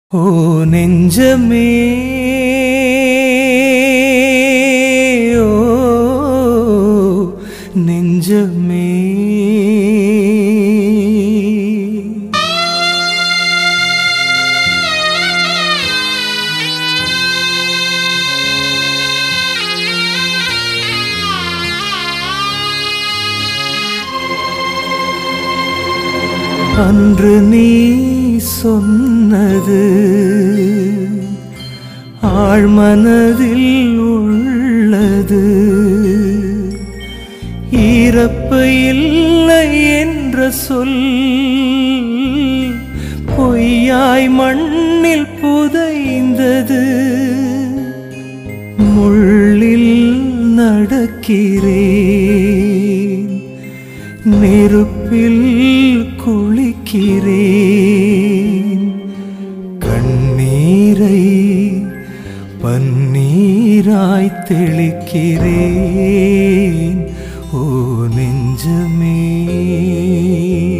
ஓ நெஞ்சமே ஓ நெஞ்சமே அன்று நீ சொன்னது ஆழ்மனதில் உள்ளது ஈரப்பு இல்லை என்ற சொல் பொய்யாய் மண்ணில் புதைந்தது முள்ளில் நடக்கிறேன் நெருப்பில் குளிக்கிறேன் கண்ணீரை பன்னீராய் தெளிக்கிறேன் ஓ நெஞ்சமே